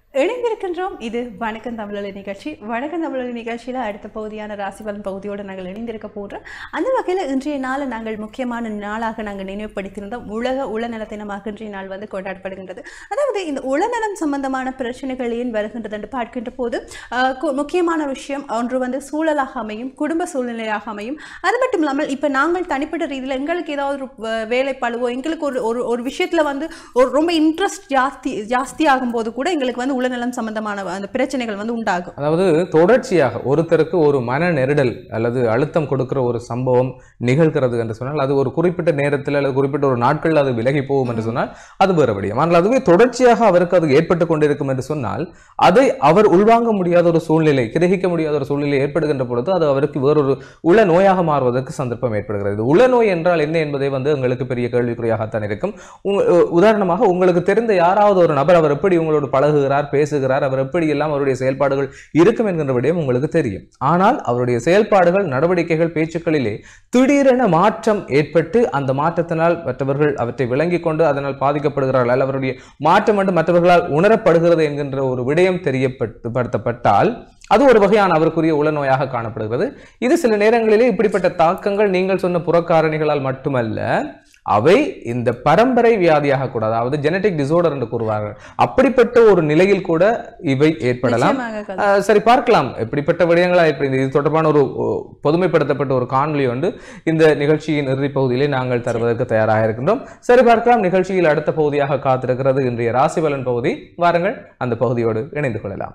இணைந்திருக்கின்றோம் இது வணக்கம் தமிழொலி நிகழ்ச்சி வணக்கம் தமிழொலி நிகழ்ச்சியில் அடுத்த பகுதியான ராசிபலன் பகுதியோடு நாங்கள் இணைந்திருக்க போகிறோம் அந்த வகையில் இன்றைய நாளை நாங்கள் முக்கியமான நாளாக நாங்கள் நினைவுபடுத்தியிருந்தோம் உலக உளநல தினமாக இன்றைய நாள் வந்து கொண்டாடப்படுகின்றது அதாவது இந்த உளநலம் சம்பந்தமான பிரச்சனைகள் ஏன் வருகின்றது என்று பார்க்கின்ற போது ஆஹ், கு- முக்கியமான விஷயம் ஒன்று வந்து சூழலாக அமையும் குடும்ப சூழ்நிலையாக அமையும் அது மட்டும் இல்லாமல் இப்போ நாங்கள் தனிப்பட்ட ரீதியில் எங்களுக்கு ஏதாவது ஒரு வ- வேலை பழுவோ எங்களுக்கு ஒரு ஒரு ஒரு விஷயத்தில் வந்து ஒரு ரொம்ப இன்ட்ரெஸ்ட் ஜாஸ்தி ஜாஸ்தி ஆகும்போது கூட எங்களுக்கு வந்து உளநலம் சம்பந்தமான அந்த பிரச்சனைகள் வந்து உண்டாகும் அதாவது தொடர்ச்சியாக ஒருத்தருக்கு ஒரு மன நெருடல் அல்லது அழுத்தம் கொடுக்கிற ஒரு சம்பவம் நிகழ்கிறது என்று சொன்னால் அது ஒரு குறிப்பிட்ட நேரத்தில் அல்லது குறிப்பிட்ட ஒரு நாட்களில் அது விலகி போகும் என்று சொன்னால் அது வேறு விடயம் ஆனால் அதுவே தொடர்ச்சியாக அவருக்கு அது ஏற்பட்டு கொண்டிருக்கும் என்று சொன்னால் அதை அவர் உள்வாங்க முடியாத ஒரு சூழ்நிலை கிரகிக்க முடியாத ஒரு சூழ்நிலை ஏற்படுகின்ற பொழுது அது அவருக்கு வேறொரு உள நோயாக மாறுவதற்கு சந்தர்ப்பம் ஏற்படுகிறது இது உளநோய் என்றால் என்ன என்பதை வந்து உங்களுக்கு பெரிய கேள்விக்குறியாகத்தான் இருக்கும் உங்க- உ- உதாரணமாக உங்களுக்கு தெரிந்த யாராவது ஒரு நபர் அவர் எப்படி உங்களோடு பழகுகிறார் பேசுகிறார் அவர் எப்படி எல்லாம் அவருடைய செயல்பாடுகள் இருக்கும் என்கின்ற விடயம் உங்களுக்கு தெரியும் ஆனால் அவருடைய செயல்பாடுகள் நடவடிக்கைகள் பேச்சுக்களிலே திடீரென மாற்றம் ஏற்பட்டு அந்த மாற்றத்தினால் மற்றவர்கள் அவற்றை விளங்கிக் கொண்டு அதனால் பாதிக்கப்படுகிறார்கள் அல்ல அவருடைய மாற்றம் மட்டும் மற்றவர்களால் உணரப்படுகிறது என்கின்ற ஒரு விடயம் தெரியப்பட்டு படுத்தப்பட்டால் அது ஒரு வகையான அவருக்குரிய உளநோயாக காணப்படுகிறது இது சில நேரங்களிலே இப்படிப்பட்ட தாக்கங்கள் நீங்கள் சொன்ன புறக்காரணிகளால் மட்டுமல்ல அவை இந்த பரம்பரை வியாதியாக கூட அதாவது ஜெனடிக் டிசார்டர் என்று கூறுவார்கள் அப்படிப்பட்ட ஒரு நிலையில் கூட இவை ஏற்படலாம் நிச்சயமாக கதை. ஆஹ் சரி பார்க்கலாம் எப்படிப்பட்ட விடயங்களா இப்படி இது தொடர்பான ஒரு ஓ, பொதுமைப்படுத்தப்பட்ட ஒரு காணொளி வந்து இந்த நிகழ்ச்சியின் இறுதி பகுதியிலே நாங்கள் தருவதற்கு தயாராக இருக்கின்றோம் சரி பார்க்கலாம் நிகழ்ச்சியில் அடுத்த பகுதியாக காத்திருக்கிறது இன்றைய ராசிபலன் பகுதி வாருங்கள் அந்த பகுதியோடு இணைந்து கொள்ளலாம்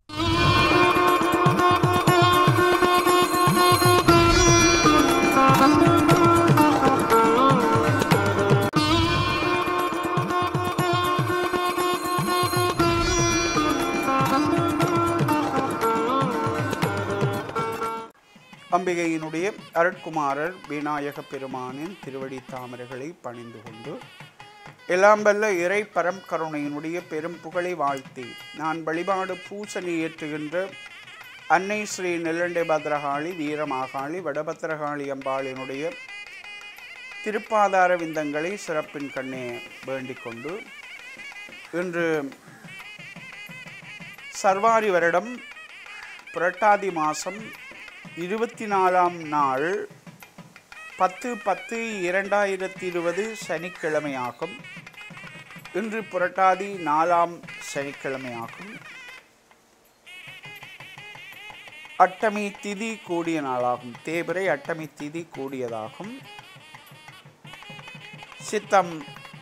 அம்பிகையினுடைய அருட்குமாரர் விநாயக பெருமானின் திருவடி தாமரைகளை பணிந்து கொண்டு எல்லாம் வல்ல இறை பரம் கருணையினுடைய பெரும் புகழை வாழ்த்தி நான் வழிபாடு பூசணி ஏற்றுகின்ற அன்னை ஸ்ரீ நெல்லண்டை பத்ரகாளி வீரமாகாளி வடபத்திரகாளி அம்பாளினுடைய திருப்பாதார விந்தங்களை சிறப்பின் கண்ணே வேண்டிக் கொண்டு இன்று சர்வாரி வருடம் புரட்டாதி மாதம் இருபத்தி நாலாம் நாள் பத்து பத்து இரண்டாயிரத்தி இருபது சனிக்கிழமையாகும் இன்று புரட்டாதி நாலாம் சனிக்கிழமையாகும் அட்டமி திதி கூடிய நாளாகும் தேவரை அட்டமி திதி கூடியதாகும் சித்தம்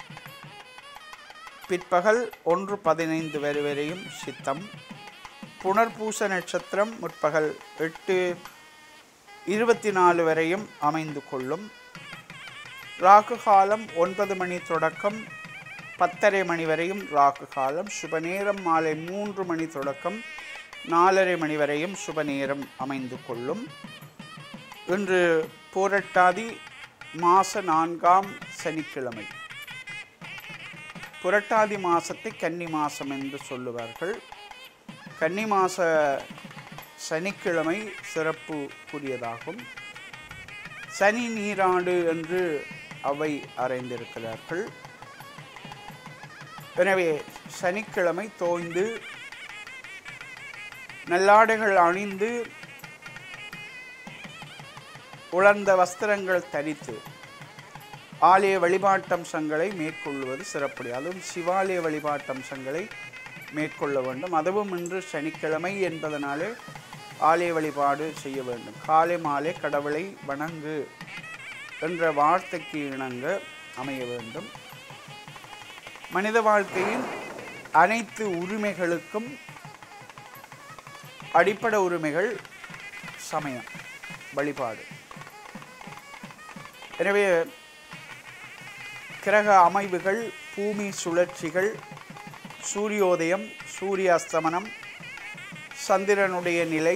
பிற்பகல் ஒன்று பதினைந்து வரை வரையும் சித்தம் புனர்பூச நட்சத்திரம் முற்பகல் எட்டு இருபத்தி நாலு வரையும் அமைந்து கொள்ளும் ராகு காலம் ஒன்பது மணி தொடக்கம் பத்தரை மணி வரையும் ராகு காலம் சுப நேரம் மாலை மூன்று மணி தொடக்கம் நாலரை மணி வரையும் சுப நேரம் அமைந்து கொள்ளும் இன்று பூரட்டாதி மாச நான்காம் சனிக்கிழமை புரட்டாதி மாசத்தை கன்னி மாசம் என்று சொல்லுவார்கள் கன்னி மாச சனிக்கிழமை சிறப்பு கூடியதாகும் சனி நீராடு என்று அவை அறைந்திருக்கிறார்கள் எனவே சனிக்கிழமை தோய்ந்து நல்லாடைகள் அணிந்து உலர்ந்த வஸ்திரங்கள் தரித்து ஆலய வழிபாட்டம்சங்களை மேற்கொள்வது சிறப்புடைய அதுவும் சிவாலய வழிபாட்டம்சங்களை மேற்கொள்ள வேண்டும் அதுவும் இன்று சனிக்கிழமை என்பதனாலே ஆலய வழிபாடு செய்ய வேண்டும் காலை மாலை கடவுளை வணங்கு என்ற வார்த்தைக்கு இணங்க அமைய வேண்டும் மனித வாழ்க்கையின் அனைத்து உரிமைகளுக்கும் அடிப்படை உரிமைகள் சமயம் வழிபாடு எனவே கிரக அமைவுகள் பூமி சுழற்சிகள் சூரியோதயம் சூரிய அஸ்தமனம் சந்திரனுடைய நிலை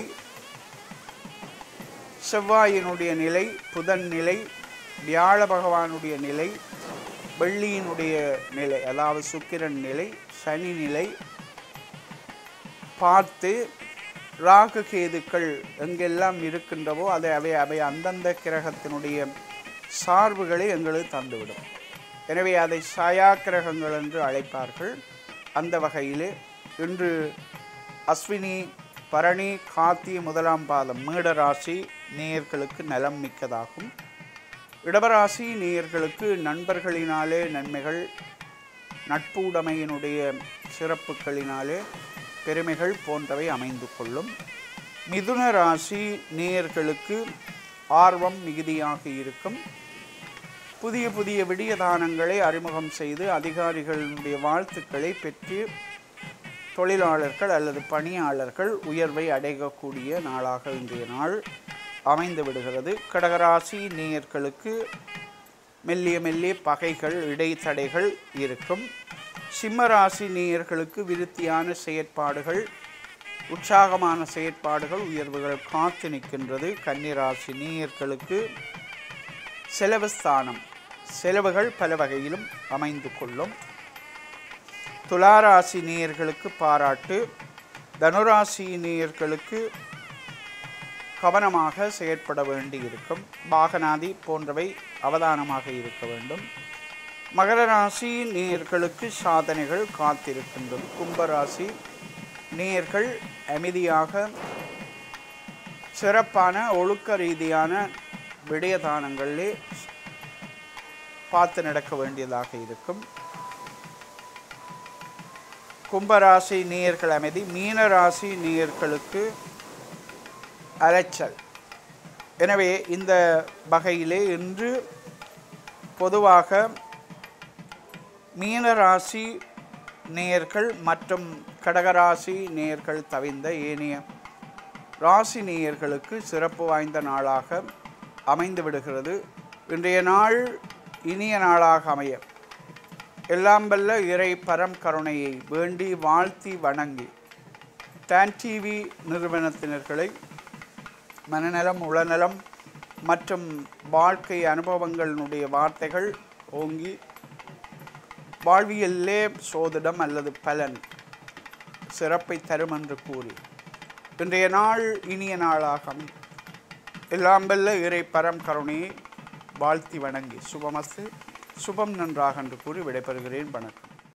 செவ்வாயினுடைய நிலை புதன் நிலை வியாழ பகவானுடைய நிலை வெள்ளியினுடைய நிலை அதாவது சுக்கிரன் நிலை சனி நிலை பார்த்து ராகு கேதுக்கள் எங்கெல்லாம் இருக்கின்றவோ அதை அவை அவை அந்தந்த கிரகத்தினுடைய சார்புகளை எங்களுக்கு தந்துவிடும் எனவே அதை சாயா கிரகங்கள் என்று அழைப்பார்கள் அந்த வகையிலே இன்று அஸ்வினி பரணி காத்தி முதலாம் பாதம் மீடராசி நேயர்களுக்கு நலம் மிக்கதாகும் இடவராசி நேயர்களுக்கு நண்பர்களினாலே நன்மைகள் நட்பு உடைமையினுடைய சிறப்புகளினாலே பெருமைகள் போன்றவை அமைந்து கொள்ளும் மிதுன ராசி நேயர்களுக்கு ஆர்வம் மிகுதியாக இருக்கும் புதிய புதிய விடியதானங்களை அறிமுகம் செய்து அதிகாரிகளுடைய வாழ்த்துக்களை பெற்று தொழிலாளர்கள் அல்லது பணியாளர்கள் உயர்வை அடையக்கூடிய நாளாக இன்றைய நாள் அமைந்து விடுகிறது கடகராசி நேயர்களுக்கு மெல்லிய மெல்லிய பகைகள் இடைத்தடைகள் இருக்கும் சிம்மராசி நேயர்களுக்கு விருத்தியான செயற்பாடுகள் உற்சாகமான செயற்பாடுகள் உயர்வுகள் காத்து நிற்கின்றது கன்னிராசி நேயர்களுக்கு செலவு ஸ்தானம் செலவுகள் பல வகையிலும் அமைந்து கொள்ளும் துளாராசி நேயர்களுக்கு பாராட்டு தனுராசி நேயர்களுக்கு கவனமாக செயற்பட வேண்டி இருக்கும் வாகனாதி போன்றவை அவதானமாக இருக்க வேண்டும் மகர ராசி நேயர்களுக்கு சாதனைகள் காத்திருக்கின்றது கும்பராசி நேயர்கள் அமைதியாக சிறப்பான ஒழுக்க ரீதியான விடயதானங்களிலே பார்த்து நடக்க வேண்டியதாக இருக்கும் கும்பராசி நேயர்கள் அமைதி மீனராசி நேயர்களுக்கு அலைச்சல் எனவே இந்த வகையிலே இன்று பொதுவாக மீனராசி நேயர்கள் மற்றும் கடகராசி நேயர்கள் தவிர்ந்த ஏனைய ராசி நேயர்களுக்கு சிறப்பு வாய்ந்த நாளாக அமைந்து விடுகிறது இன்றைய நாள் இனிய நாளாக அமைய எல்லாம் வல்ல இறை பரம் கருணையை வேண்டி வாழ்த்தி வணங்கி டான் டிவி நிறுவனத்தினர்களை மனநலம் உளநலம் மற்றும் வாழ்க்கை அனுபவங்களினுடைய வார்த்தைகள் ஓங்கி வாழ்வியல்லே சோதிடம் அல்லது பலன் சிறப்பை தரும் என்று கூறி இன்றைய நாள் இனிய நாளாக அமையும். எல்லாம் வல்ல இறை பரம் கருணையை வாழ்த்தி வணங்கி சுபமஸ்து சுபம் நன்றாக என்று கூறி விடைபெறுகிறேன் வணக்கம்